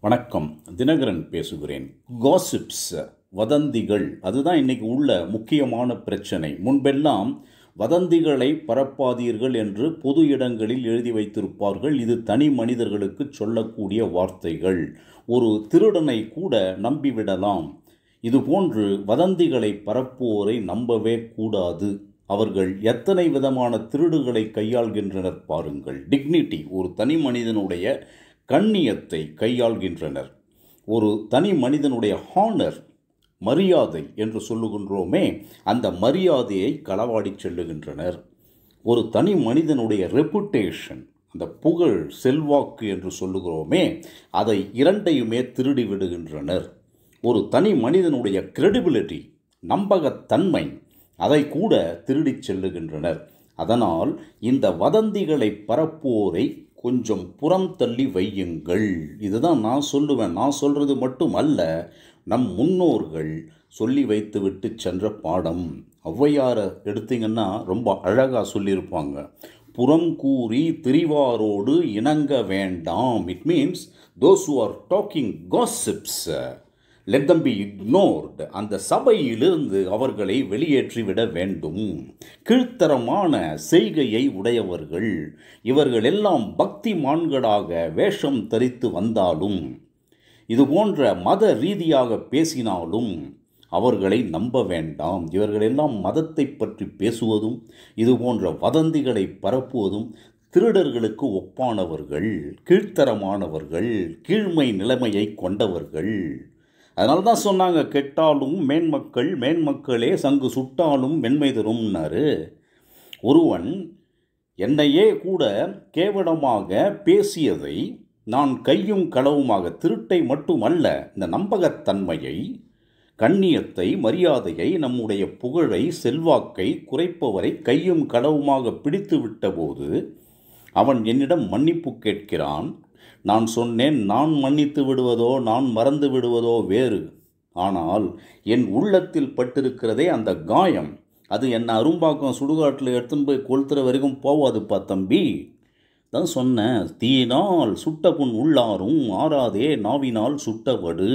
வணக்கம் தினகரன் பேசுகிறேன் காசிப்ஸ் வதந்திகள் அதுதான் இன்னைக்கு உள்ள முக்கியமான பிரச்சனை முன்பெல்லாம் வதந்திகளை பரப்பாதீர்கள் என்று பொது இடங்களில் எழுதி வைத்திருப்பார்கள் இது தனி மனிதர்களுக்கு சொல்லக்கூடிய வார்த்தைகள் ஒரு திருடனை கூட நம்பிவிடலாம் இதுபோன்று வதந்திகளை பரப்புவோரை நம்பவே கூடாது அவர்கள் எத்தனை விதமான திருடுகளை கையாள்கின்றனர் பாருங்கள் டிக்னிட்டி ஒரு தனி மனிதனுடைய கண்ணியத்தை கையாள்கின்றனர் ஒரு தனி மனிதனுடைய ஹானர் மரியாதை என்று சொல்லுகின்றோமே அந்த மரியாதையை களவாடி செல்லுகின்றனர் ஒரு தனி மனிதனுடைய ரெப்புடேஷன் அந்த புகழ் செல்வாக்கு என்று சொல்லுகிறோமே அதை இரண்டையுமே திருடி விடுகின்றனர் ஒரு தனி மனிதனுடைய கிரெடிபிலிட்டி நம்பகத்தன்மை அதை கூட திருடிச் செல்லுகின்றனர் அதனால் இந்த வதந்திகளை பரப்புவோரை கொஞ்சம் புறம் தள்ளி வையுங்கள் இதுதான் நான் சொல்லுவேன் நான் சொல்கிறது மட்டும் அல்ல நம் முன்னோர்கள் சொல்லி வைத்துவிட்டு சென்ற பாடம் ஔவையாரை எடுத்தீங்கன்னா ரொம்ப அழகாக சொல்லியிருப்பாங்க புறம் கூறி திரிவாரோடு இணங்க வேண்டாம் it means those who are talking gossips let them be ignored அந்த சபையிலிருந்து அவர்களை வெளியேற்றிவிட வேண்டும் கீழ்த்தரமான செய்கையை உடையவர்கள் இவர்கள் எல்லாம் பக்திமான்களாக வேஷம் தரித்து வந்தாலும் இது போன்ற மத ரீதியாக பேசினாலும் அவர்களை நம்ப வேண்டாம் இவர்களெல்லாம் மதத்தை பற்றி பேசுவதும் இது போன்ற வதந்திகளை பரப்புவதும் திருடர்களுக்கு ஒப்பானவர்கள் கீழ்த்தரமானவர்கள் கீழ்மை நிலைமையை கொண்டவர்கள் அதனால தான் சொன்னாங்க கெட்டாலும் மேன்மக்கள் மேன்மக்களே சங்கு சுட்டாலும் மென்மை தரும்னாரு ஒருவன் என்னையே கூட கேவலமாக பேசியதை நான் கையும் களவுமாக திருட்டை மட்டுமல்ல இந்த நம்பகத்தன்மையை கண்ணியத்தை மரியாதையை நம்முடைய புகழை செல்வாக்கை குறைப்பவரை கையும் களவுமாக பிடித்து விட்டபோது அவன் என்னிடம் மன்னிப்பு கேட்கிறான் நான் சொன்னேன் நான் மன்னித்து விடுவதோ நான் மறந்து விடுவதோ வேறு ஆனால் என் உள்ளத்தில் பட்டிருக்கிறதே அந்த காயம் அது என்னை அரும்பாக்கம் சுடுகாட்டில் எடுத்துன்னு போய் கொளுத்துற வரைக்கும் போவாதுப்பா தம்பி தான் சொன்னேன் தீயினால் சுட்ட புண் உள்ளாரும் ஆறாதே நாவினால் சுட்டவடு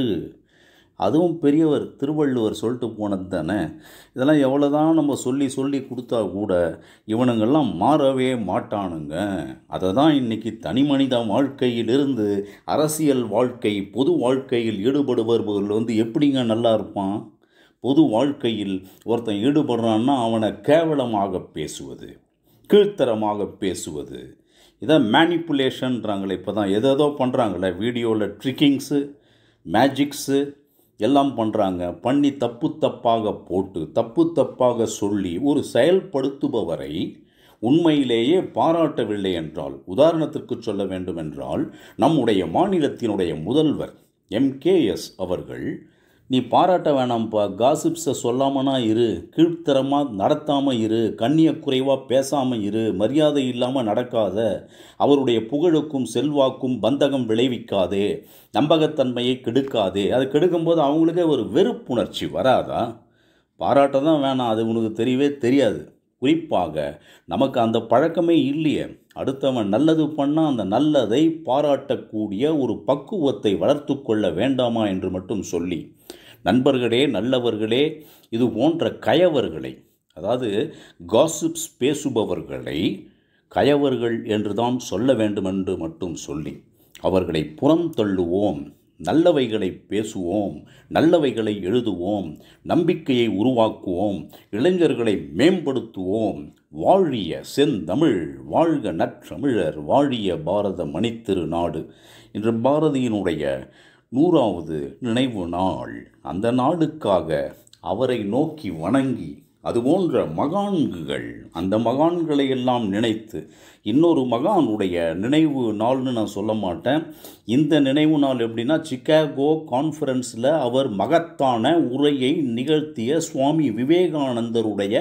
அதுவும் பெரியவர் திருவள்ளுவர் சொல்லிட்டு போனது தானே இதெல்லாம் எவ்வளோதான் நம்ம சொல்லி சொல்லி கொடுத்தா கூட இவனுங்கெல்லாம் மாறவே மாட்டானுங்க அதை தான் இன்றைக்கி தனி மனித வாழ்க்கையிலிருந்து அரசியல் வாழ்க்கை பொது வாழ்க்கையில் ஈடுபடுபவர்கள் வந்து எப்படிங்க நல்லா இருப்பான் பொது வாழ்க்கையில் ஒருத்தன் ஈடுபடுறான்னா அவனை கேவலமாக பேசுவது கீழ்த்தரமாக பேசுவது இதான் மேனிப்புலேஷன்றாங்களே இப்போ தான் எதோ பண்ணுறாங்களே வீடியோவில் ட்ரிக்கிங்ஸு மேஜிக்ஸு எல்லாம் பண்ணுறாங்க பண்ணி தப்பு தப்பாக போட்டு தப்பு தப்பாக சொல்லி ஒரு செயல்படுத்துபவரை உண்மையிலேயே பாராட்டவில்லை என்றால் உதாரணத்திற்கு சொல்ல வேண்டுமென்றால் நம்முடைய மாநிலத்தினுடைய முதல்வர் எம்கேஎஸ் அவர்கள் நீ பாராட்ட வேணாம்ப்பா காசிப்ஸை சொல்லாமனா இரு கீழ்த்தரமாக நடத்தாமல் இரு கண்ணிய குறைவாக பேசாமல் இரு மரியாதை இல்லாமல் நடக்காத அவருடைய புகழுக்கும் செல்வாக்கும் பந்தகம் விளைவிக்காதே நம்பகத்தன்மையை கெடுக்காதே அது கெடுக்கும்போது அவங்களுக்கே ஒரு வெறுப்புணர்ச்சி வராதா பாராட்ட தான் வேணாம் அது உனக்கு தெரியவே தெரியாது குறிப்பாக நமக்கு அந்த பழக்கமே இல்லையே அடுத்தவன் நல்லது பண்ணால் அந்த நல்லதை பாராட்டக்கூடிய ஒரு பக்குவத்தை வளர்த்து கொள்ள வேண்டாமா என்று மட்டும் சொல்லி நண்பர்களே நல்லவர்களே இது போன்ற கயவர்களை அதாவது காசிப்ஸ் பேசுபவர்களை கயவர்கள் என்று தான் சொல்ல வேண்டும் என்று மட்டும் சொல்லி அவர்களை புறம் தள்ளுவோம் நல்லவைகளை பேசுவோம் நல்லவைகளை எழுதுவோம் நம்பிக்கையை உருவாக்குவோம் இளைஞர்களை மேம்படுத்துவோம் வாழிய செந்தமிழ் வாழ்க நற்றமிழர் வாழிய பாரத மணித்திரு நாடு இன்று பாரதியினுடைய நூறாவது நினைவு நாள் அந்த நாடுக்காக அவரை நோக்கி வணங்கி அதுபோன்ற மகான்கள் அந்த மகான்களை எல்லாம் நினைத்து இன்னொரு மகானுடைய நினைவு நாள்னு நான் சொல்ல மாட்டேன் இந்த நினைவு நாள் எப்படின்னா சிக்காகோ கான்ஃபரன்ஸில் அவர் மகத்தான உரையை நிகழ்த்திய சுவாமி விவேகானந்தருடைய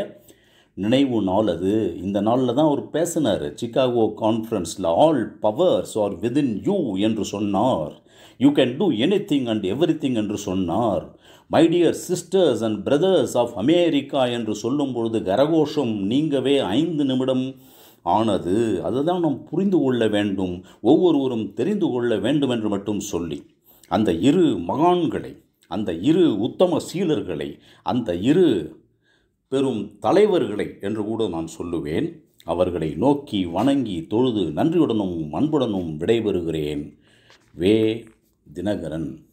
நினைவு நாள் அது இந்த நாளில் தான் அவர் பேசினார் சிக்காகோ கான்ஃபரன்ஸில் all powers are within you என்று சொன்னார் you can do anything and everything என்று சொன்னார் my dear sisters and brothers of America என்று சொல்லும் பொழுது கரகோஷம் நீங்கவே ஐந்து நிமிடம் ஆனது அதுதான் நாம் புரிந்து கொள்ள வேண்டும் ஒவ்வொருவரும் தெரிந்து கொள்ள வேண்டும் என்று மட்டும் சொல்லி அந்த இரு மகான்களை அந்த இரு உத்தம சீலர்களை அந்த இரு பெரும் தலைவர்களை என்று கூட நான் சொல்லுவேன் அவர்களை நோக்கி வணங்கி தொழுது நன்றியுடனும் அன்புடனும் விடைபெறுகிறேன் வே தினகரன்